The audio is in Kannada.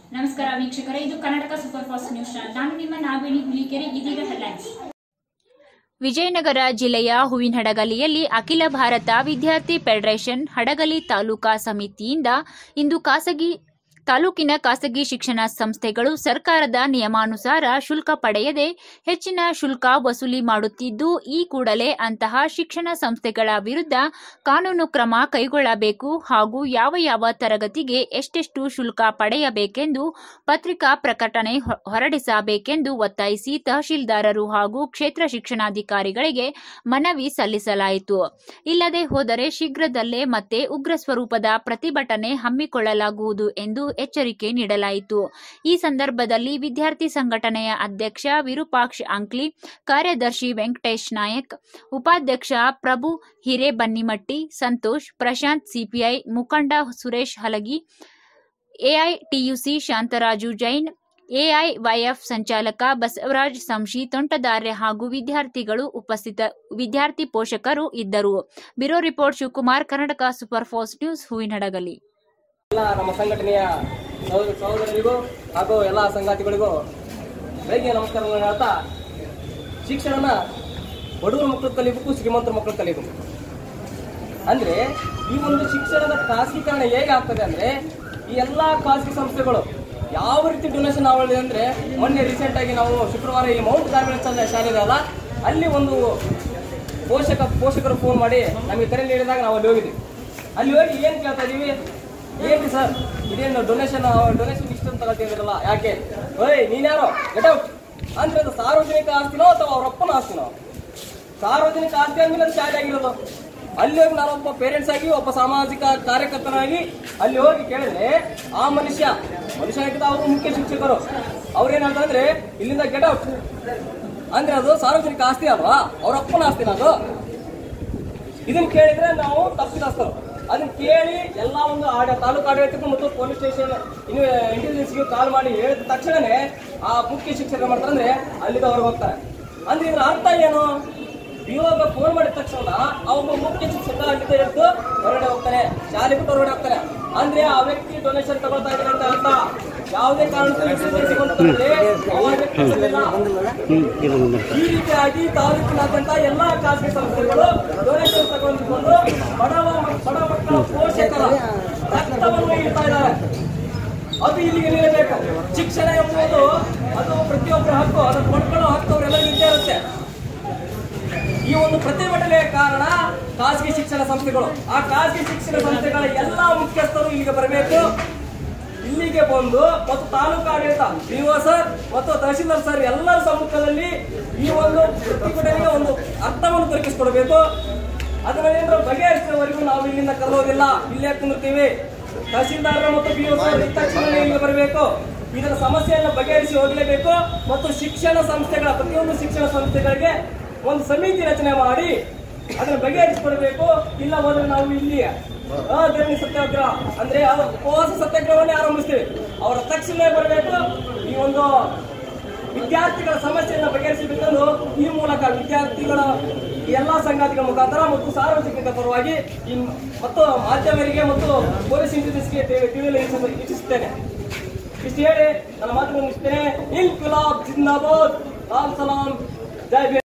ನಮಸ್ಕಾರ ವೀಕ್ಷಕರೇ ಇದು Karnataka super fast news channel ನಾನು ನಿಮ್ಮ ನಾಗವೇಣಿ ಹುಲಿಕೆರೆ ಇದೀಗ ಹೆಡ್ಲೈನ್ಸ್ ವಿಜಯನಗರ ಜಿಲ್ಲೆಯ ಹೂವಿನಹಡಗಲಿಯಲ್ಲಿ ಅಖಿಲ ಭಾರತ ವಿದ್ಯಾರ್ಥಿ ಫೆಡರೇಷನ್ ಹಡಗಲಿ ತಾಲೂಕಾ ಸಮಿತಿಯಿಂದ ಇಂದು ಖಾಸಗಿ ತಾಲೂಕಿನ ಖಾಸಗಿ ಶಿಕ್ಷಣ ಸಂಸ್ಥೆಗಳು ಸರ್ಕಾರದ ನಿಯಮಾನುಸಾರ ಶುಲ್ಕ ಪಡೆಯದೆ ಹೆಚ್ಚಿನ ಶುಲ್ಕ ವಸೂಲಿ ಮಾಡುತ್ತಿದ್ದು ಈ ಕೂಡಲೇ ಅಂತಹ ಶಿಕ್ಷಣ ಸಂಸ್ಥೆಗಳ ವಿರುದ್ಧ ಕಾನೂನು ಕ್ರಮ ಕೈಗೊಳ್ಳಬೇಕು ಹಾಗೂ ಯಾವ ಯಾವ ತರಗತಿಗೆ ಎಷ್ಟೆಷ್ಟು ಶುಲ್ಕ ಪಡೆಯಬೇಕೆಂದು ಪತ್ರಿಕಾ ಪ್ರಕಟಣೆ ಹೊ- ಹೊರಡಿಸಬೇಕೆಂದು ಒತ್ತಾಯಿಸಿ ತಹಶೀಲ್ದಾರರು ಹಾಗೂ ಕ್ಷೇತ್ರ ಶಿಕ್ಷಣಾಧಿಕಾರಿಗಳಿಗೆ ಮನವಿ ಸಲ್ಲಿಸಲಾಯಿತು ಇಲ್ಲದೆ ಹೋದರೆ ಶೀಘ್ರದಲ್ಲೇ ಮತ್ತೆ ಉಗ್ರ ಸ್ವರೂಪದ ಪ್ರತಿಭಟನೆ ಹಮ್ಮಿಕೊಳ್ಳಲಾಗುವುದು ಎಂದು ಎಚ್ಚರಿಕೆ ನೀಡಲಾಯಿತು ಈ ಸಂದರ್ಭದಲ್ಲಿ ವಿದ್ಯಾರ್ಥಿ ಸಂಘಟನೆಯ ಅಧ್ಯಕ್ಷ ವಿರೂಪಾಕ್ಷ ಅಂಕ್ಲಿ ಕಾರ್ಯದರ್ಶಿ ವೆಂಕಟೇಶ್ ನಾಯಕ್ ಉಪಾಧ್ಯಕ್ಷ ಪ್ರಭು ಹಿರೇಬನ್ನಿಮಟ್ಟಿ ಸಂತೋಷ್ ಪ್ರಶಾಂತ್ ಸಿಪಿಐ ಮುಖಂಡ ಸುರೇಶ್ ಹಲಗಿ ಎಐಟಿಯುಸಿ ಶಾಂತರಾಜು ಜೈನ್ ಎಐವೈಎಫ್ ಸಂಚಾಲಕ ಬಸವರಾಜ್ ಸಂಶಿ ತೋಂಟದಾರ್ಯ ಹಾಗೂ ವಿದ್ಯಾರ್ಥಿಗಳು ಉಪಸ್ಥಿತ ವಿದ್ಯಾರ್ಥಿ ಪೋಷಕರು ಇದ್ದರು bureau report Shivakumar Karnataka super fast news Huvinahadagali ಎಲ್ಲ ನಮ್ಮ ಸಂಘಟನೆಯ ಸಹೋದರ ಸಹೋದರರಿಗೂ ಹಾಗೂ ಎಲ್ಲ ಸಂಗಾತಿಗಳಿಗೂ ಬೆಳಗ್ಗೆ ನಮಸ್ಕಾರಗಳನ್ನು ಹೇಳ್ತಾ ಶಿಕ್ಷಣನ ಬಡವರ ಮಕ್ಕಳು ಕಲಿಬೇಕು ಶ್ರೀಮಂತರ ಮಕ್ಕಳು ಕಲಿಬೇಕು ಅಂದ್ರೆ ಈ ಒಂದು ಶಿಕ್ಷಣದ ಖಾಸಗೀಕರಣ ಹೇಗೆ ಆಗ್ತದೆ ಅಂದ್ರೆ ಈ ಎಲ್ಲ ಖಾಸಗಿ ಸಂಸ್ಥೆಗಳು ಯಾವ ರೀತಿ ಡೊನೇಷನ್ ಆಗಿದೆ ಅಂದ್ರೆ ಮೊನ್ನೆ ರೀಸೆಂಟ್ ಆಗಿ ನಾವು ಶುಕ್ರವಾರ ಇಲ್ಲಿ ಮೌಂಟ್ ಕಾರ್ಮೆಲ್ ಶಾಲೆ ಇದೆ ಅಲ್ಲ ಅಲ್ಲಿ ಒಂದು ಪೋಷಕ ಪೋಷಕರು ಫೋನ್ ಮಾಡಿ ನಮಗೆ ಕರೆ ನೀಡಿದಾಗ ನಾವು ಅಲ್ಲಿ ಹೋಗಿದ್ವಿ ಅಲ್ಲಿ ಹೋಗಿ ಏನು ಕೇಳ್ತಾ ಇದೀವಿ ಏನ್ರಿ ಸರ್ ಇದೇನು ಡೊನೇಷನ್ ಡೊನೇಷನ್ ಇಷ್ಟು ಅಂತ ತಗೊಳ್ತಿದ್ರಲ್ಲ ಯಾಕೆ ಓಯ್ ನೀನ್ಯಾರೋ ಗೆಟ್ ಔಟ್ ಅಂದ್ರೆ ಅದು ಸಾರ್ವಜನಿಕ ಆಸ್ತಿನೋ ಅಥವಾ ಅವ್ರ ಅಪ್ಪನ ಆಸ್ತಿನೋ ಸಾರ್ವಜನಿಕ ಆಸ್ತಿ ಅಂದ್ಮೇಲೆ ಅದು ಶಾಲೆ ಆಗಿರೋದು ಅಲ್ಲಿ ಹೋಗಿ ನಾನೊಬ್ಬ ಪೇರೆಂಟ್ಸ್ ಆಗಿ ಒಬ್ಬ ಸಾಮಾಜಿಕ ಕಾರ್ಯಕರ್ತನಾಗಿ ಅಲ್ಲಿ ಹೋಗಿ ಕೇಳಿದ್ರೆ ಆ ಮನುಷ್ಯ ಮನುಷ್ಯ ಆಗಿದ್ದ ಅವರು ಮುಖ್ಯ ಶಿಕ್ಷಕರು ಅವ್ರೇನ್ ಹೇಳ್ತಾರೆ ಇಲ್ಲಿಂದ ಗೆಟ್ ಔಟ್ ಅಂದ್ರೆ ಅದು ಸಾರ್ವಜನಿಕ ಆಸ್ತಿ ಅಲ್ವಾ ಅವ್ರ ಅಪ್ಪನ ಆಸ್ತಿನ ಅದು ಇದನ್ನ ಕೇಳಿದ್ರೆ ನಾವು ತಪ್ಪಿತಸ್ಥರು ಅದನ್ನ ಕೇಳಿ ಎಲ್ಲ ಒಂದು ಆಡ ತಾಲೂಕು ಆಡಳಿತಕ್ಕೂ ಮತ್ತು ಪೊಲೀಸ್ ಸ್ಟೇಷನ್ ಇನ್ನು ಇಂಟೆಲಿಜೆನ್ಸ್ಗೆ ಕಾಲ್ ಮಾಡಿ ಹೇಳಿದ ತಕ್ಷಣನೇ ಆ ಮುಖ್ಯ ಶಿಕ್ಷಕರು ಮಾಡ್ತಾರೆ ಅಂದ್ರೆ ಅಲ್ಲಿಗೆ ಅವ್ರಿಗೆ ಹೋಗ್ತಾರೆ ಅಂದ್ರೆ ಇದ್ರ ಅರ್ಥ ಏನು ಇವಾಗ ಫೋನ್ ಮಾಡಿದ ತಕ್ಷಣ ಆ ಒಬ್ಬ ಮುಖ್ಯ ಶಿಕ್ಷಕ ಅಲ್ಲಿಂದ ಎದ್ದು ಹೊರಗಡೆ ಹೋಗ್ತಾನೆ ಶಾಲೆ ಬಿಟ್ಟು ಹೊರಗಡೆ ಹೋಗ್ತಾನೆ ಅಂದ್ರೆ ಆ ವ್ಯಕ್ತಿ ಡೊನೇಷನ್ ತಗೊಳ್ತಾ ಇದ್ದಾರೆ ಅಂತ ಅರ್ಥ ಯಾವುದೇ ಕಾರಣಕ್ಕೂ intelligence ಗೊಂಡ್ರೆ ಆ ವ್ಯಕ್ತಿ ಬಂದಿಲ್ಲ. ಈ ರೀತಿಯಾಗಿ ತಾಲೂಕಿನಾದ್ಯಂತ ಎಲ್ಲಾ ಖಾಸಗಿ ಸಂಸ್ಥೆಗಳು ಡೊನೇಷನ್ ತಗೊಂಡುಕೊಂಡು ಬಡವ ಬಡ ಮಕ್ಕಳ ಪೋಷಕರ ರಕ್ತವನ್ನು ಇಡ್ತಾ ಇದ್ದಾರೆ ಅದು ಇಲ್ಲಿಗೆ ನಿಲ್ಲಬೇಕು ಶಿಕ್ಷಣ ಎಂಬುದು ಅದು ಪ್ರತಿಯೊಬ್ಬರ ಹಕ್ಕು ಅದನ್ನು ಪಡ್ಕೊಳ್ಳೋ ಹಕ್ಕು ಅವರೆಲ್ಲ ಇದ್ದೇ ಇರುತ್ತೆ ಈ ಒಂದು ಪ್ರತಿಭಟನೆಯ ಕಾರಣ ಖಾಸಗಿ ಶಿಕ್ಷಣ ಸಂಸ್ಥೆಗಳು ಆ ಖಾಸಗಿ ಶಿಕ್ಷಣ ಸಂಸ್ಥೆಗಳ ಎಲ್ಲಾ ಮುಖ್ಯಸ್ಥರು ಇಲ್ಲಿಗೆ ಬರಬೇಕು ಇಲ್ಲಿಗೆ ಬಂದು ಮತ್ತು ತಾಲೂಕು ಆಡಳಿತ ಡಿಒ ಸರ್ ಮತ್ತು ತಹಶೀಲ್ದಾರ್ ಸರ್ ಎಲ್ಲರ ಸಮ್ಮುಖದಲ್ಲಿ ಈ ಒಂದು ಪ್ರತಿಭಟನೆಗೆ ಒಂದು ಅರ್ಥವನ್ನು ದೊರಕಿಸಿಕೊಡಬೇಕು ಅದನ್ನೇನಾದ್ರೂ ಬಗೆಹರಿಸುವವರೆಗೂ ನಾವು ಇಲ್ಲಿಂದ ಕದಲೋದಿಲ್ಲ ಇಲ್ಲೇ ಕುಂದಿರ್ತೀವಿ ತಹಶೀಲ್ದಾರ್ ಮತ್ತು ಡಿಒ ಸರ್ ಇದ್ದ ತಕ್ಷಣ ಇಲ್ಲಿಗೆ ಬರಬೇಕು ಇದರ ಸಮಸ್ಯೆಯನ್ನು ಬಗೆಹರಿಸಿ ಹೋಗಲೇಬೇಕು ಮತ್ತು ಶಿಕ್ಷಣ ಸಂಸ್ಥೆಗಳ ಪ್ರತಿಯೊಂದು ಶಿಕ್ಷಣ ಸಂಸ್ಥೆಗಳಿಗೆ ಒಂದು ಸಮಿತಿ ರಚನೆ ಮಾಡಿ ಅದನ್ನು ಬಗೆಹರಿಸಿಕೊಡ್ಬೇಕು ಇಲ್ಲ ಹೋದ್ರೆ ನಾವು ಇಲ್ಲಿ ಅಧರಣಿ ಸತ್ಯಾಗ್ರಹ ಅಂದ್ರೆ ಆ ಉಪವಾಸ ಸತ್ಯಾಗ್ರಹವನ್ನೇ ಆರಂಭಿಸ್ತೀವಿ ಅವರ ತಕ್ಷಣ ಬರಬೇಕು ಈ ಒಂದು ವಿದ್ಯಾರ್ಥಿಗಳ ಸಮಸ್ಯೆಯನ್ನು ಬಗೆಹರಿಸಬೇಕೆಂದು ಈ ಮೂಲಕ ವಿದ್ಯಾರ್ಥಿಗಳ ಎಲ್ಲಾ ಸಂಗಾತಿಗಳ ಮುಖಾಂತರ ಮತ್ತು ಸಾರ್ವಜನಿಕರ ಪರವಾಗಿ ಈ ಮತ್ತು ಮಾಧ್ಯಮರಿಗೆ ಮತ್ತು ಪೊಲೀಸ್ ಇಂಟೆಲಿಜೆನ್ಸ್ಗೆ ತಿಳಿಯಲು ಇಚ್ಛಿಸ- ಇಚ್ಛಿಸುತ್ತೇನೆ ಇಷ್ಟು ಹೇಳಿ ನನ್ನ ಮಾತನ್ನು ಮುಗಿಸ್ತೇನೆ ಇನ್ಕುಲಾಬ್ ಜಿಂದಾಬಾದ್ ಲಾಲ್ ಸಲಾಂ ಜೈ ಭೀಮ್